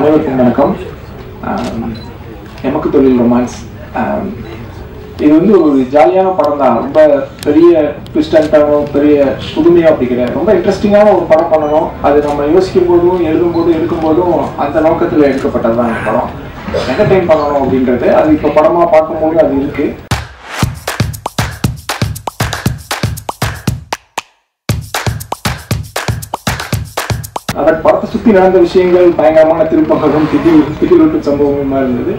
அனைவருக்கும் வணக்கம் ஆம், எமக்கு தொழில் ரொமான்ஸ் ஆம், இது வந்து ஒரு ஜாலியான படம் தான் ரொம்ப பெரிய ட்விஸ்டன்ட்டானோ பெரிய புதுமையாக அப்படி கிடையாது ரொம்ப இன்ட்ரெஸ்டிங்கான ஒரு படம் பண்ணணும் அது நம்ம யோசிக்கும் போதும் எழுதும் போதும் எடுக்கும் போதும் அந்த நோக்கத்தில் எடுக்கப்பட்டது தான் இந்த படம் என்டர்டைன் பண்ணணும் அப்படின்றது அது இப்போ படமாக பார்க்கும்போது அது இருக்குது அந்த படத்தை சுத்தி நடந்த விஷயங்கள் பயங்கரமான திருப்பங்களும் திடீர் திடீர் சம்பவமா இருந்தது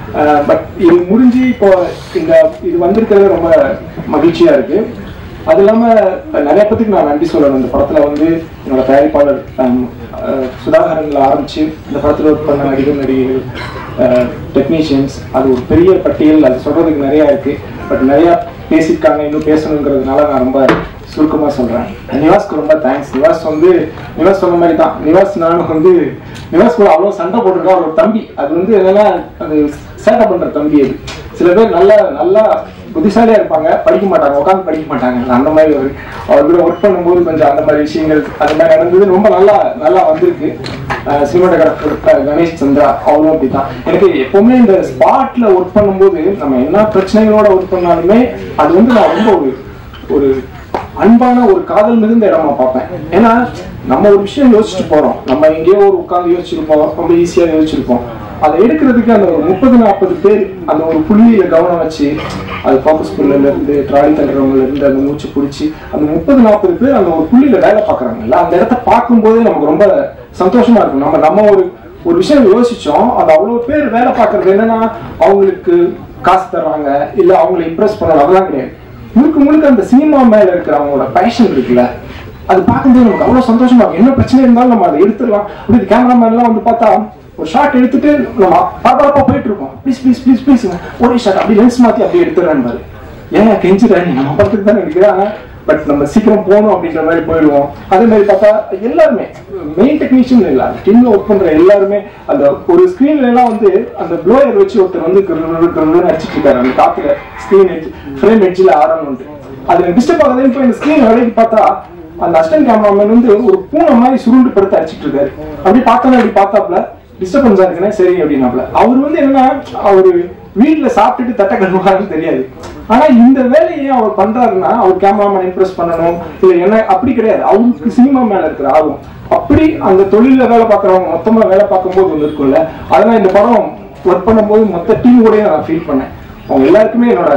பட் இது முடிஞ்சு இப்போ இந்த இது வந்திருக்கிறது ரொம்ப மகிழ்ச்சியா இருக்கு அது இல்லாம நிறைய பேத்துக்கு நான் நன்றி சொல்லணும் இந்த படத்துல வந்து என்னோட தயாரிப்பாளர் ஆம், அஹ், சுதாகரன்ல ஆரம்பிச்சு இந்த படத்துல ஒர்க் பண்ண நடிகர் நடிகைகள் டெக்னீஷியன்ஸ் அது ஒரு பெரிய பட்டியல் அது சொல்றதுக்கு நிறைய இருக்கு பட் நிறைய பேசியிருக்காங்க இன்னும் பேசணுங்கிறதுனால நான் ரொம்ப சுருக்கமா சொல்றேன் நிவாஸ்க்கு ரொம்ப தேங்க்ஸ் நிவாஸ் வந்து நிவாஸ் சொன்ன மாதிரி தான் நிவாஸ் நானும் வந்து நிவாஸ் கூட அவ்வளவு சண்டை போட்டிருக்கா ஒரு தம்பி அது வந்து என்னன்னா அது சேட்டை பண்ற தம்பி அது சில பேர் நல்லா நல்லா புத்திசாலியா இருப்பாங்க படிக்க மாட்டாங்க உட்காந்து படிக்க மாட்டாங்க அந்த மாதிரி ஒரு அவர் கூட ஒர்க் பண்ணும்போது கொஞ்சம் அந்த மாதிரி விஷயங்கள் அந்த மாதிரி நடந்தது ரொம்ப நல்லா நல்லா வந்திருக்கு சினிமாட்டோகிராஃபர் கணேஷ் சந்திரா அவரும் அப்படிதான் எனக்கு எப்பவுமே இந்த ஸ்பாட்ல ஒர்க் பண்ணும்போது நம்ம என்ன பிரச்சனைகளோட ஒர்க் பண்ணாலுமே அது வந்து நான் ரொம்ப ஒரு ஒரு அன்பான ஒரு காதல் மிகுந்த இடமா பார்ப்பேன் ஏன்னா நம்ம ஒரு விஷயம் யோசிச்சுட்டு போறோம் நம்ம எங்கேயோ ஒரு உட்கார்ந்து யோசிச்சிருப்போம் ரொம்ப ஈஸியா யோசிச்சிருப்போம் அதை எடுக்கிறதுக்கு அந்த ஒரு முப்பது நாற்பது பேர் அந்த ஒரு புள்ளியில கவனம் வச்சு அது ஃபோக்கஸ் புல்லுல இருந்து ட்ராலி தள்ளுறவங்கல இருந்து அந்த மூச்சு பிடிச்சி அந்த முப்பது நாற்பது பேர் அந்த ஒரு புள்ளியில வேலை பார்க்கறாங்கல்ல அந்த இடத்த பார்க்கும்போதே நமக்கு ரொம்ப சந்தோஷமா இருக்கும் நம்ம நம்ம ஒரு ஒரு விஷயம் யோசிச்சோம் அது அவ்வளவு பேர் வேலை பார்க்கறது என்னன்னா அவங்களுக்கு காசு தர்றாங்க இல்ல அவங்களை இம்ப்ரெஸ் பண்ணணும் அதெல்லாம் கிடையாது முழுக்க முழுக்க அந்த சினிமா மேல இருக்கிற அவங்களோட பேஷன் இருக்குல்ல அது பார்க்கும்போது நமக்கு அவ்வளவு சந்தோஷமா இருக்கும் என்ன பிரச்சனை இருந்தாலும் நம்ம அதை எடுத்துடலாம் அப்படி கேமராமேன் எல்லாம் வந்து பார்த்தா ஒரு ஷாட் எடுத்துட்டு நம்ம பரபரப்பா போயிட்டு இருக்கோம் ப்ளீஸ் ப்ளீஸ் ப்ளீஸ் ப்ளீஸ் ஒரே ஷாட் அப்படி லென்ஸ் மாத்தி அப்படியே எடுத்துடுறேன் பாரு ஏன் கெஞ்சுறேன் நம்ம படத்துக்கு தானே எடுக்கிறாங்க பட் நம்ம சீக்கிரம் போகணும் அப்படின்ற மாதிரி போயிடுவோம் அதே மாதிரி பார்த்தா எல்லாருமே மெயின் டெக்னீஷியன் இல்ல டீம்ல ஒர்க் பண்ற எல்லாருமே அந்த ஒரு ஸ்கிரீன்ல எல்லாம் வந்து அந்த ப்ளோயர் வச்சு ஒருத்தர் வந்து கிரு- கிருன்னு அடிச்சிட்டு இருக்காரு அந்த காத்துல ஸ்கிரீன் எட்ஜ் ஃப்ரேம் எட்ஜில் ஆரணும்ட்டு அது டிஸ்டர்ப் ஆகுதுன்னு போய் இந்த ஸ்கிரீன் வேலைக்கு பார்த்தா அந்த அசிஸ்டன்ட் கேமராமேன் வந்து ஒரு பூனை மாதிரி சுருண்டு படுத்து அடிச்சிட்டு இருக்காரு அப்படி பார்த்தோன்னா அப்படி பார்த்தாப்ல டிஸ்டர்பன்ஸா இருக்குன்னா சரி அப்படின்னாப்ல அவர் வந்து என்னன்னா அவரு வீட்டுல சாப்பிட்டுட்டு தட்டை கழுவாருன்னு தெரியாது ஆனா இந்த வேலையை அவர் பண்றாருன்னா அவர் கேமராமேன் இம்ப்ரெஸ் பண்ணணும் இல்ல என்ன அப்படி கிடையாது அவருக்கு சினிமா மேல இருக்கிற ஆர்வம் அப்படி அந்த தொழில வேலை பார்க்கறவங்க மொத்தமா வேலை பார்க்கும்போது ஒன்று இருக்கும்ல அதெல்லாம் இந்த படம் ஒர்க் பண்ணும்போது மொத்த டீம் கூட நான் ஃபீல் பண்ணேன் அவங்க எல்லாருக்குமே என்னோட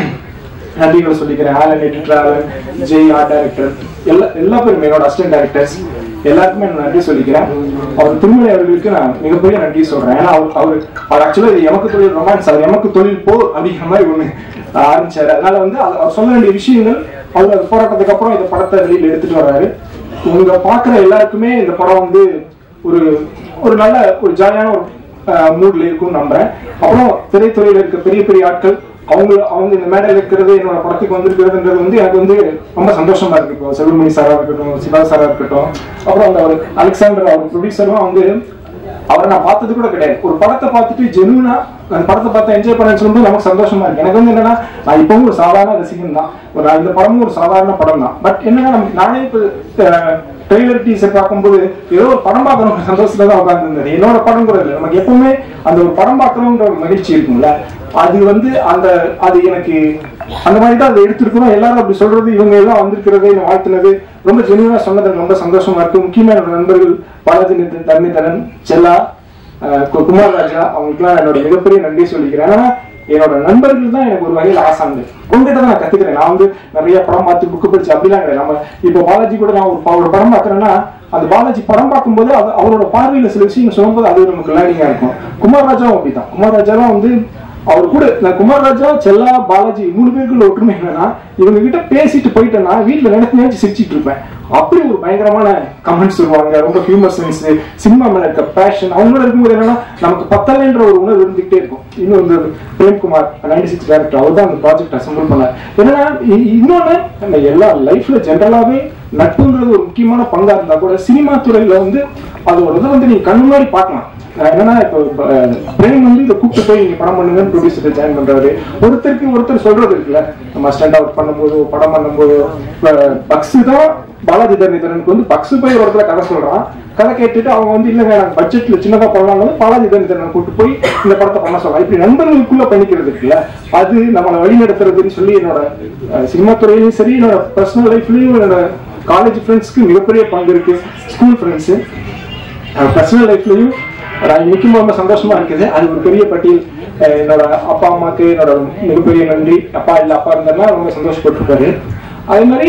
நன்றிகளை சொல்லிக்கிறேன் Alan editor Alan Jai art director எல்லா எல்லா பேருமே என்னோட அசிஸ்டன்ட் டைரக்டர்ஸ் எல்லாருக்குமே நான் நன்றி சொல்லிக்கிறேன் அவர் திருமலை அவர்களுக்கு நான் மிகப்பெரிய நன்றி சொல்றேன் ஏன்னா அவர் அவர் அவர் ஆக்சுவலா இது எமக்கு தொழில் ரொமான்ஸ் அவர் எமக்கு தொழில் போ அப்படிங்கிற மாதிரி ஒண்ணு ஆரம்பிச்சாரு அதனால வந்து அது அவர் சொல்ல வேண்டிய விஷயங்கள் அவர் அது போராட்டத்துக்கு அப்புறம் இந்த படத்தை வெளியில எடுத்துட்டு வர்றாரு உங்க பாக்குற எல்லாருக்குமே இந்த படம் வந்து ஒரு ஒரு நல்ல ஒரு ஜாலியான ஒரு மூட்ல இருக்கும்னு நம்புறேன் அப்புறம் திரைத்துறையில இருக்க பெரிய பெரிய ஆட்கள் அவங்க அவங்க இந்த மேடையில் இருக்கிறது என்னோட படத்துக்கு வந்திருக்கிறதுன்றது வந்து எனக்கு வந்து ரொம்ப சந்தோஷமா இருக்கு இப்போ செல்வமணி சாரா இருக்கட்டும் சிவா சாரா இருக்கட்டும் அப்புறம் அந்த ஒரு அலெக்சாண்டர் அவர் ப்ரொடியூசரும் வந்து அவரை நான் பார்த்தது கூட கிடையாது ஒரு படத்தை பார்த்துட்டு ஜெனுவனா அந்த படத்தை பார்த்து என்ஜாய் பண்ண சொல்லும்போது நமக்கு சந்தோஷமா இருக்கு எனக்கு வந்து என்னன்னா நான் இப்பவும் ஒரு சாதாரண ரசிகன் தான் ஒரு இந்த படமும் ஒரு சாதாரண படம் தான் பட் என்னன்னா நமக்கு நானே இப்போ ட்ரெய்லர் டீசர் பார்க்கும்போது ஏதோ ஒரு படம் பார்க்கணும் சந்தோஷத்துல தான் உட்காந்துருந்தது என்னோட படம் கூட இல்லை நமக்கு எப்பவுமே அந்த ஒரு படம் பார்க்கணுன்ற ஒரு மகிழ்ச்சி இருக்கும்ல அது வந்து அந்த அது எனக்கு அந்த மாதிரி தான் அதை எடுத்திருக்கிறோம் எல்லாரும் அப்படி சொல்றது இவங்க எல்லாம் வந்திருக்கிறது என்னை வாழ்த்துனது ரொம்ப ஜெனுவனா சொன்னது எனக்கு ரொம்ப சந்தோஷமா இருக்கு முக்கியமா என்னோட நண்பர்கள் பாலாஜி நிதின் தர்மிதரன் செல்லா அஹ் கு- குமார் ராஜா அவங்களுக்குலாம் என்னோட மிகப்பெரிய நன்றி சொல்லிக்கிறேன் ஏன்னா என்னோட நண்பர்கள் தான் எனக்கு ஒரு வகையில் ஆசாங்க உங்ககிட்ட தான் நான் கத்துக்கிறேன் நான் வந்து நிறைய படம் பார்த்து புக்கு படிச்சு அப்படிலாம் கிடையாது நம்ம இப்போ பாலாஜி கூட நான் ஒரு ப- ஒரு படம் பார்க்கறேன்னா அந்த பாலாஜி படம் பார்க்கும்போது அது அவரோட பார்வையில சில விஷயங்கள் சொல்லும்போது அது நமக்கு லேர்னிங்கா இருக்கும் குமார் ராஜாவும் அப்படிதான் குமார் ராஜாவும் வந்து அவர் கூட நான் குமார் ராஜா செல்லா பாலாஜி மூணு பேருக்குள்ள ஒற்றுமை என்னன்னா இவங்க கிட்ட பேசிட்டு போயிட்டேன்னா வீட்டுல நினைச்சு நினைச்சு சிரிச்சிட்டு இருப்பேன் அப்படி ஒரு பயங்கரமான கமெண்ட்ஸ் வருவாங்க ரொம்ப ஹியூமர் சென்ஸ் சினிமா மேல இருக்க பேஷன் அவங்களோட இருக்கும்போது என்னன்னா நமக்கு பத்தலைன்ற ஒரு உணர்வு இருந்துகிட்டே இருக்கும் இன்னும் வந்து பிரேம்குமார் நைன்டி சிக்ஸ் டேரக்டர் அவர் தான் அந்த ப்ராஜெக்ட் அசம்பிள் பண்ணார் என்னன்னா இ- இன்னொன்னு நம்ம எல்லா லைஃப்ல ஜென்ரலாவே நட்புன்றது ஒரு முக்கியமான பங்கா இருந்தா கூட சினிமா துறையில வந்து அதோட இதை வந்து நீங்க கண்ணு முன்னாடி பார்க்கலாம் அஹ் என்னன்னா இப்போ அஹ், பிரேம் வந்து இதை கூப்பிட்டு போய் நீங்க படம் பண்ணுங்கன்னு ப்ரொடியூசர் ஜாயின் பண்றாரு ஒருத்தருக்கு ஒருத்தர் சொல்றது இருக்குல்ல நம்ம ஸ்டாண்ட் அவுட் பண்ணும்போது படம் பண்ணும்போது பக்ஸ் தான் பாலாஜி தரணிதரனுக்கு வந்து பக்ஸு போய் ஒரு இடத்துல கதை சொல்றான் கதை கேட்டுட்டு அவங்க வந்து இல்லைங்க எனக்கு பட்ஜெட்ல சின்னதா பண்ணலாம் வந்து பாலாஜி தரணிதரன் கூட்டு போய் இந்த படத்தை பண்ண சொல்லலாம் இப்படி நண்பர்களுக்குள்ள பண்ணிக்கிறது இருக்குல்ல அது நம்மளை வழி நடத்துறதுன்னு சொல்லி என்னோட அஹ், சினிமா துறையிலையும் சரி என்னோட பர்சனல் லைஃப்லயும் என்னோட காலேஜ் ஃப்ரெண்ட்ஸ்க்கு மிகப்பெரிய பங்கு இருக்கு ஸ்கூல் ஃப்ரெண்ட்ஸு பர்சனல் லைஃப்லயும் நான் இன்னைக்கும் ரொம்ப சந்தோஷமா இருக்குது அது ஒரு பெரிய பட்டியல் அஹ் என்னோட அப்பா அம்மாக்கு என்னோட மிகப்பெரிய நன்றி அப்பா இல்ல அப்பா இருந்தாருன்னா ரொம்ப சந்தோஷப்பட்டிருப்பாரு அதே மாதிரி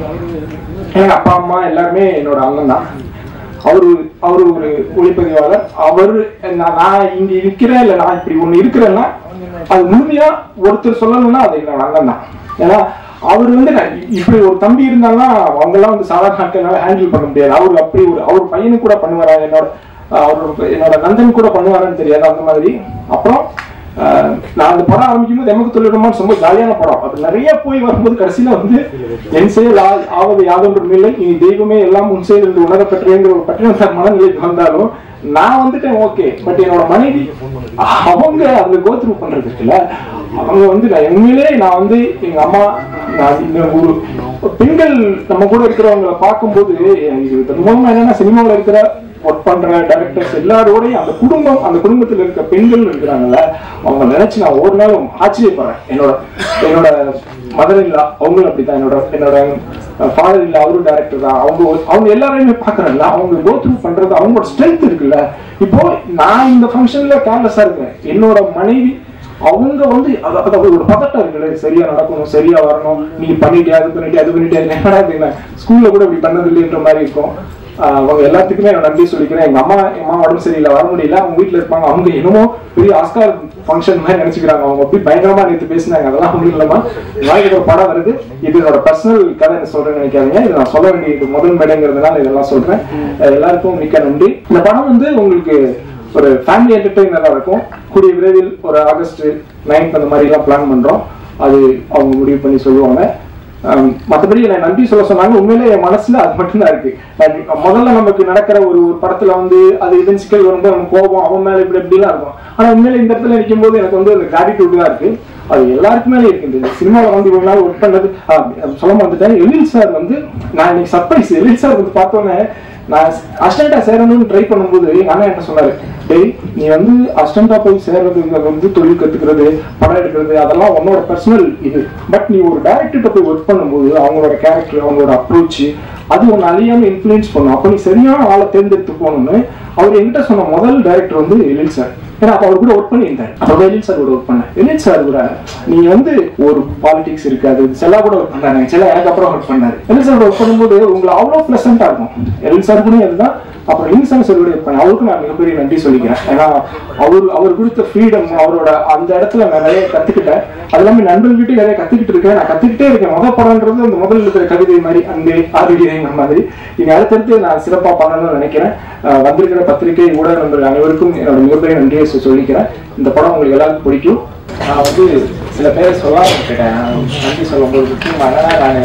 எங்க அப்பா அம்மா எல்லாருமே என்னோட அண்ணன் தான் அவரு அவரு ஒரு ஒளிப்பதிவாளர் அவர் நான் நான் இங்க இருக்கிறேன் இல்ல நான் இப்படி ஒண்ணு இருக்கிறேன்னா அது முழுமையா ஒருத்தர் சொல்லணும்னா அது என்னோட அண்ணன் தான் ஏன்னா அவர் வந்து நான் இப்படி ஒரு தம்பி இருந்தாங்கன்னா அவங்க எல்லாம் வந்து சாதாரண நாட்களால ஹேண்டில் பண்ண முடியாது அவர் அப்படி ஒரு அவர் பையனுக்கு கூட பண்ணுவாரா என்னோட அவர் என்னோட நந்தன் கூட பண்ணுவாரான்னு தெரியாது அந்த மாதிரி அப்புறம் ஆஹ், நான் அந்த படம் ஆரம்பிக்கும் போது எமக்கு தொழிலுமான்னு ரொம்ப ஜாலியான படம் அது நிறைய போய் வரும்போது கடைசியில வந்து என் செயல் ஆ- ஆவது யாதொன்றும் இல்லை இனி தெய்வமே எல்லாம் உன் செயல் என்று உணரப்பெற்றேங்கிற ஒரு பட்டின மனநிலைக்கு வந்தாலும் நான் வந்துட்டேன் ஓகே பட் என்னோட மனைவி அவங்க அந்த கோத்ரூ பண்றது இருக்குல்ல அவங்க வந்து நான் உண்மையிலே நான் வந்து எங்க அம்மா நான் இந்த ஒரு பெண்கள் நம்ம கூட இருக்கிறவங்கள பார்க்கும்போது எனக்கு இது மூலமா என்னன்னா சினிமாவில் இருக்கிற ஒர்க் பண்ற டைரக்டர்ஸ் எல்லாரோடையும் அந்த குடும்பம் அந்த குடும்பத்துல இருக்க பெண்கள் இருக்கிறாங்கல்ல அவங்க நினைச்சு நான் ஒரு நாளும் ஆச்சரியப்படுறேன் என்னோட என்னோட மதர் இல்லா அவங்களும் அப்படித்தான் என்னோட என்னோட ஃபாதர் இல்ல அவரும் டைரக்டர் தான் அவங்க அவங்க எல்லாரையுமே பாக்குறேன்ல அவங்க கோ த்ரூ பண்றது அவங்களோட ஸ்ட்ரென்த் இருக்குல்ல இப்போ நான் இந்த ஃபங்க்ஷன்ல கேர்லெஸ்ஸா இருக்கேன் என்னோட மனைவி அவங்க வந்து அத- அதாவது ஒரு பதட்டம் இருக்குல்ல இது சரியா நடக்கணும் சரியா வரணும் நீ பண்ணிட்டியா அது பண்ணிட்டியா அது பண்ணிட்டியா இது என்னடா இது ஸ்கூல்ல கூட இப்படி பண்ணது இல்லைன்ற மாதிரி இருக்கும் ஆஹ் அவங்க எல்லாத்துக்குமே நான் நன்றி சொல்லிக்கிறேன் எங்க அம்மா எங்க அம்மா உடம்பு சரியில்லை வர முடியல அவங்க வீட்டுல இருப்பாங்க அவங்க என்னமோ பெரிய ஆஸ்கார் ஃபங்க்ஷன் மாதிரி நினைச்சுக்கிறாங்க அவங்க அப்படி பயங்கரமா நேற்று பேசினாங்க அதெல்லாம் ஒன்றும் இல்லமா நாளைக்கு ஒரு படம் வருது இது என்னோட பர்சனல் கதை என்ன சொல்றேன்னு நினைக்காதீங்க இது நான் சொல்ல வேண்டியது முதல் மேடைங்கிறதுனால இதெல்லாம் சொல்றேன் அஹ் எல்லாருக்கும் மிக்க நன்றி இந்த படம் வந்து உங்களுக்கு ஒரு ஃபேமிலி என்டர்டைனரா இருக்கும் கூடிய விரைவில் ஒரு ஆகஸ்ட் நைன்த் அந்த மாதிரி எல்லாம் பிளான் பண்றோம் அது அவங்க முடிவு பண்ணி சொல்லுவாங்க ஆம், மத்தபடி நான் நன்றி சொல்ல சொன்னாங்க உண்மையிலே என் மனசுல அது மட்டும்தான் இருக்கு நான் முதல்ல நமக்கு நடக்கிற ஒரு ஒரு படத்துல வந்து அது இதன் சிக்கல் வரும்போது நம்ம கோபம் அவன் மேல இப்படி இப்படிலாம் இருக்கும் ஆனா உண்மையில இந்த இடத்துல நிற்கும் போது எனக்கு வந்து அந்த கிராட்டிடியூட் தான் இருக்கு அது எல்லாருக்கு மேலே இருக்கு இந்த சினிமாவில் வந்து இவங்க நாள் ஒர்க் பண்ணது ஆ, சொல்ல வந்துட்டேன் எழில் சார் வந்து நான் இன்னைக்கு சர்ப்ரைஸ் எழில் சார் வந்து பார்த்தோன்னே நான் அசிஸ்டண்டா சேரணும்னு ட்ரை பண்ணும்போது எங்க அண்ணன் என்ன சொன்னாரு டேய் நீ வந்து அசிஸ்டண்டா போய் சேர்றதுங்கிறது வந்து தொழில் கத்துக்கிறது படம் எடுக்கிறது அதெல்லாம் உன்னோட பர்சனல் இது பட் நீ ஒரு டேரக்டர்கிட்ட போய் ஒர்க் பண்ணும்போது அவங்களோட கேரக்டர் அவங்களோட அப்ரோச் அது உன்னை அழியாம இன்ஃப்ளூயன்ஸ் பண்ணும் அப்போ நீ சரியான ஆளை தேர்ந்தெடுத்து போகணும்னு அவர் என்கிட்ட சொன்ன முதல் டைரக்டர் வந்து எழில் சார் ஏன்னா அப்ப அவர் கூட ஒர்க் பண்ணியிருந்தார் அப்ப எழில் சார் கூட ஒர்க் பண்ணேன் எழில் சார் கூட நீங்க வந்து ஒரு பாலிடிக்ஸ் இருக்காது செல்லா கூட ஒர்க் பண்ணாங்க செல்லா எனக்கு அப்புறம் ஒர்க் பண்ணாரு எழில் சார் ஒர்க் பண்ணும்போது உங்களுக்கு அவ்வளவு பிளசண்டா இருக்கும் எழில் சார் கூட அதுதான் அப்புறம் லிங்சான் சார் கூட ஒர்க் பண்ணேன் அவருக்கும் நான் மிகப்பெரிய நன்றி சொல்லிக்கிறேன் ஏன்னா அவர் அவர் கொடுத்த ஃப்ரீடம் அவரோட அந்த இடத்துல நான் நிறைய கத்துக்கிட்டேன் அது எல்லாமே நண்பர்கிட்ட நிறைய கத்துக்கிட்டு இருக்கேன் நான் கத்துக்கிட்டே இருக்கேன் முத படம்ன்றது அந்த முதல்ல இருக்கிற கவிதை மாதிரி அந்த ஆரோக்கியங்கிற மாதிரி இனி அடுத்தடுத்து நான் சிறப்பா பண்ணணும்னு நினைக்கிறேன் அஹ் வந்திருக்கிற பத்திரிகை ஊடக நண்பர்கள் அனைவருக்கும் என்னோட மிகப்பெரிய நன்றியை சொ- சொல்லிக்கிறேன் இந்த படம் உங்களுக்கு எல்லாருக்கும் பிடிக்கும் நான் வந்து சில பேரை சொல்லாம விட்டுட்டேன் நான் நன்றி சொல்லும்போது முக்கியமாக நான்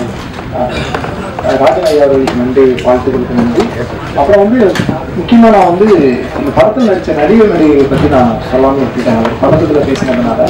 அஹ், ராஜன் ஐயா அவர்களுக்கு நன்றி வாழ்த்துக்களுக்கு நன்றி அப்புறம் வந்து முக்கியமா நான் வந்து இந்த படத்தில் நடிச்ச நடிகர் நடிகைகளை பத்தி நான் சொல்லாம விட்டுட்டேன் அவர் படத்துல பேசினதுனால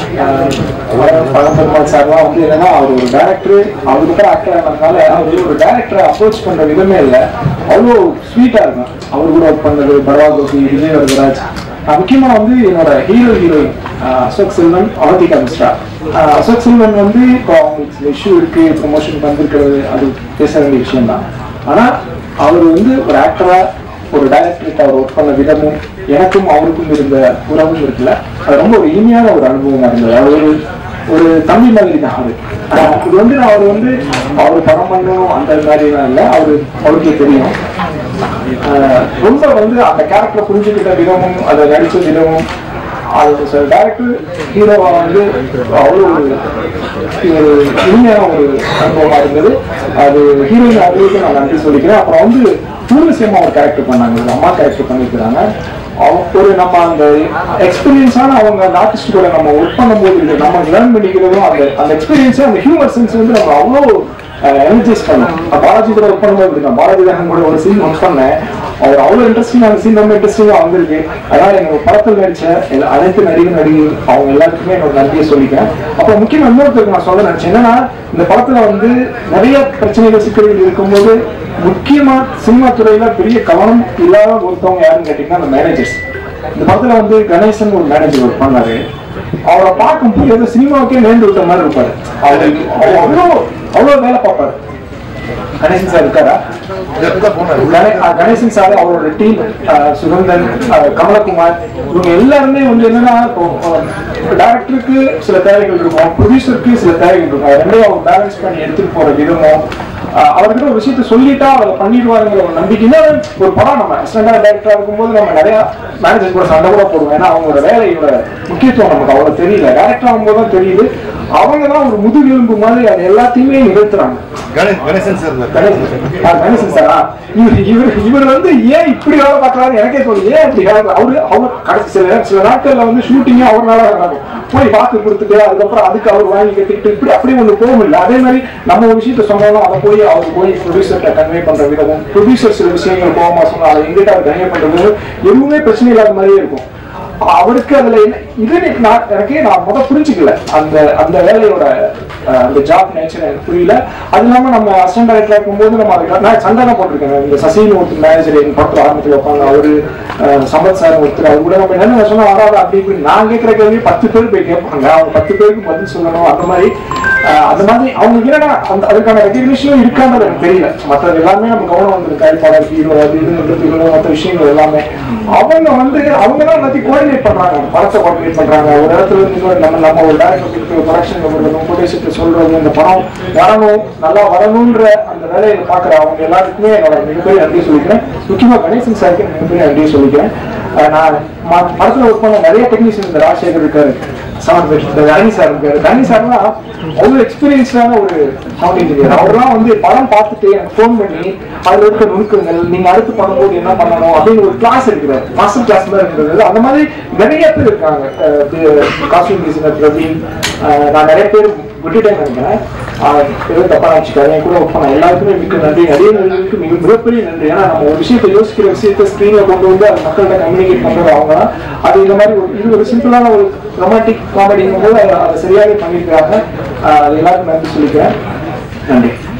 அஹ், பழம்பெருமாள் சார்லாம் வந்து என்னன்னா அவர் ஒரு டேரக்டர் அவருக்கு கூட ஆக்டர் ஆனதுனால அவர் ஒரு டேரக்டரை அப்ரோச் பண்ற விதமே இல்லை அவ்வளோ ஸ்வீட்டா இருக்கும் அவர் கூட ஒர்க் பண்ணது பரவா கோபி விஜய் வரதராஜ் அஹ், முக்கியமா வந்து என்னோட ஹீரோ ஹீரோயின் அசோக் செல்வன் அவதிகா மிஸ்ரா அஹ், அசோக் செல்வன் வந்து இப்போ அவங்களுக்கு சில இஷ்யூ இருக்கு ப்ரொமோஷன் வந்திருக்கிறது அது பேச வேண்டிய விஷயம் தான் ஆனா அவர் வந்து ஒரு ஆக்டரா ஒரு டைரக்டருக்கு அவர் ஒர்க் பண்ண விதமும் எனக்கும் அவருக்கும் இருந்த உறவும் இருக்குல்ல அது ரொம்ப ஒரு இனிமையான ஒரு அனுபவமா இருந்தது அவர் ஒரு ஒரு தம்பி மாதிரி தான் அவரு ஆஹ் இது வந்து நான் அவர் வந்து அவர் படம் பண்ணணும் அந்த மாதிரிலாம் இல்லை அவரு அவருக்கே தெரியும் ஆஹ் ரொம்ப வந்து அந்த கேரக்டரை புரிஞ்சுக்கிட்ட விதமும் அதை நடிச்ச விதமும் அது சில டேரக்டர் ஹீரோவா வந்து அவ்வளோ ஒரு ஒரு இனிமையான ஒரு அனுபவமா இருந்தது அது ஹீரோயின் அவர்களுக்கு நான் நன்றி சொல்லிக்கிறேன் அப்புறம் வந்து பூர்வசியமா ஒரு கேரக்டர் பண்ணாங்க ஒரு அம்மா கேரக்டர் பண்ணியிருக்கிறாங்க அவங்க- ஒரு நம்ம அந்த எக்ஸ்பீரியன்ஸான அவங்க அந்த ஆர்டிஸ்ட் கூட நம்ம ஒர்க் பண்ணும்போது இது நம்ம லேர்ன் பண்ணிக்கிறதும் அந்த அந்த எக்ஸ்பீரியன்ஸ் அந்த ஹியூமர் சென்ஸ் வந்து நம்ம அவ்வளோ எனர்ஜைஸ் பண்ணும் பாலாஜி கூட ஒர்க் பண்ணும்போது இப்படி நான் பாலாஜி தான் கூட ஒரு சீன் ஒர்க் பண்ணேன் அவர் அவ்வளவு இன்ட்ரெஸ்டிங் அந்த சீன் ரொம்ப இன்ட்ரெஸ்டிங்கா வந்திருக்கு அதனால எங்க படத்தில் நடிச்ச எல்லா- அனைத்து நடிகர் நடிகர் அவங்க எல்லாருக்குமே என்னோட நன்றியை சொல்லிக்கிறேன் அப்புறம் முக்கியமா இன்னொருத்தருக்கு நான் சொல்ல நினைச்சேன் என்னன்னா இந்த படத்துல வந்து நிறைய பிரச்சனைகள் சிக்கல்கள் இருக்கும்போது முக்கியமா சினிமா துறையில பெரிய கவனம் இல்லாத ஒருத்தவங்க யாருன்னு கேட்டீங்கன்னா அந்த மேனேஜர்ஸ் இந்த படத்துல வந்து கணேசன் ஒரு மேனேஜர் ஒர்க் பண்ணாரு அவரை பார்க்கும்போது ஏதோ சினிமாவுக்கே நேர்ந்து விட்ட மாதிரி இருப்பாரு அவருக்கு அவர் அவ்வளோ அவ்வளோ வேலை பார்ப்பாரு கணேசன் சார் இருக்காரா கணே- ஆ, கணேசன் சார் அவரோட டீம் சுகந்தன் ஆ, கமலகுமார் இவங்க எல்லாருமே வந்து என்னன்னா டேரக்டருக்கு சில தேவைகள் இருக்கும் ப்ரொடியூசருக்கு சில தேவைகள் இருக்கும் அது ரெண்டையும் அவர் பேலன்ஸ் பண்ணி எடுத்துட்டு போற விதமும் ஆ, அவர்கிட்ட ஒரு விஷயத்த சொல்லிட்டா அதை பண்ணிடுவாருங்கிற ஒரு நம்பிக்கைன்னா ஒரு படம் நம்ம அசிஸ்டண்டா டேரக்டரா இருக்கும்போது நம்ம நிறைய மேனேஜர் கூட சண்டை கூட போடுவோம் ஏன்னா அவங்களோட வேலையோட முக்கியத்துவம் நமக்கு அவ்வளவு தெரியல டேரக்டர் ஆகும்போது தான் தெரியுது அவங்க தான் ஒரு முதுகெலும்பு மாதிரி அது எல்லாத்தையுமே நிகழ்த்துறாங்க கணேசன் கணேசன் சார் இருந்தார். கணேசன் ஆ, கணேசன் சாரா இவர் இவர் இவர் வந்து ஏன் இப்படி வேலை பார்க்கறாரு எனக்கே தோணுது ஏன் இப்படி வேலை அவரு அவர் கடைசி சில சில நாட்கள்ல வந்து ஷூட்டிங்கே அவர்னால நடக்கும் போய் வாக்கு கொடுத்துட்டு அதுக்கப்புறம் அதுக்கு அவர் வாங்கி கட்டிக்கிட்டு இப்படி அப்படி ஒண்ணு போக முடியல அதே மாதிரி நம்ம ஒரு விஷயத்த சொன்னாலும் அதை போய் அவர் போய் ப்ரொடியூசர்கிட்ட கன்வே பண்ற விதமும் ப்ரொடியூசர் சில விஷயங்கள் கோபமா சொன்னா அதை எங்கிட்ட அவர் கன்வே பண்றது எதுவுமே பிரச்சனை இல்லாத மாதிரியே இருக்கும் அவருக்கு அதுல என்ன இது எனக்கு நான் எனக்கே நான் முத புரிஞ்சுக்கல அந்த அந்த வேலையோட அஹ், அந்த ஜாப் நேச்சர் எனக்கு புரியல அது இல்லாம நம்ம அசிஸ்டன்ட் டைரக்டர் இருக்கும்போது நம்ம அதுக்கு நான் சந்தானம் போட்டிருக்கேன் இந்த சசின்னு ஒருத்தர் மேனேஜர் எங்க படத்துல ஆரம்பத்தில் வைப்பாங்க அவரு அஹ், சம்பத் சார் ஒருத்தர் அவர் கூட நம்ம என்ன சொன்னா வராது அப்படி இப்படி நான் கேட்கிற கேள்வி பத்து பேர் போய் கேட்பாங்க அவங்க பத்து பேருக்கு பதில் சொல்லணும் அந்த மாதிரி அஹ், அந்த மாதிரி அவங்க என்னன்னா அந்த அதுக்கான ரெகக்னிஷனும் இருக்கான்றது எனக்கு தெரியல மற்றது எல்லாமே நம்ம கவனம் வந்திருக்கு கைப்பாளர் ஹீரோ அது இதுன்றது மற்ற விஷயங்கள் எல்லாமே அவங்க வந்து அவங்க தான் எல்லாத்தையும் கோஆர்டினேட் பண்றாங்க படத்தை கோஆர்டினேட் பண்றாங்க ஒரு இடத்துல இருந்து இன்னொரு நம்ம நம்ம ஒரு டேரக்டர் ப்ரொடக்ஷன் கொடுக்கணும் கொட்டேஷன் சொல்றது இந்த படம் வரணும் நல்லா வரணுன்ற அந்த வேலையை பாக்குற அவங்க எல்லாருக்குமே என்னோட மிகப்பெரிய நன்றி சொல்லிக்கிறேன் முக்கியமா கணேசன் சாருக்கு மிகப்பெரிய நன்றி சொல்லிக்கிறேன் அஹ் நான் ம- படத்துல ஒர்க் பண்ண நிறைய டெக்னீஷியன் இந்த ராஜசேகர் இருக்காரு சவுண்ட் இந்த தனி சார் இருக்காரு தனி சார்னா அவ்வளவு எக்ஸ்பீரியன்ஸ்டான ஒரு சவுண்ட் இன்ஜினியர் அவர்லாம் வந்து படம் பார்த்துட்டு எனக்கு ஃபோன் பண்ணி அதுல இருக்க நுணுக்கங்கள் நீங்க அடுத்து பண்ணும்போது என்ன பண்ணணும் அப்படின்னு ஒரு கிளாஸ் எடுக்கிறார் மாஸ்டர் கிளாஸ் மாதிரி இருந்தது அந்த மாதிரி நிறைய பேர் இருக்காங்க காஸ்டியூம் டிசைனர் பிரவீன் அஹ் நான் நிறைய பேர் விட்டுட்டேன் நினைக்கிறேன் ஆஹ் எதுவும் தப்பா நினைச்சுக்காது என் கூட ஒர்க் பண்ண எல்லாருக்குமே மிக்க நன்றி நிறைய நன்றிக்கு மிக மிகப்பெரிய நன்றி ஏன்னா நம்ம ஒரு விஷயத்தை யோசிக்கிற விஷயத்தை ஸ்க்ரீன்ல கொண்டு வந்து அது மக்கள்கிட்ட கம்யூனிகேட் பண்றது அவங்க தான் அது இந்த மாதிரி ஒரு இது ஒரு சிம்பிளான ஒரு ரொமான்டிக் காமெடிங்கும் போது அதை அதை சரியாகவே பண்ணியிருக்கிறாங்க ஆஹ் அது எல்லாருக்கும் நன்றி சொல்லிக்கிறேன் நன்றி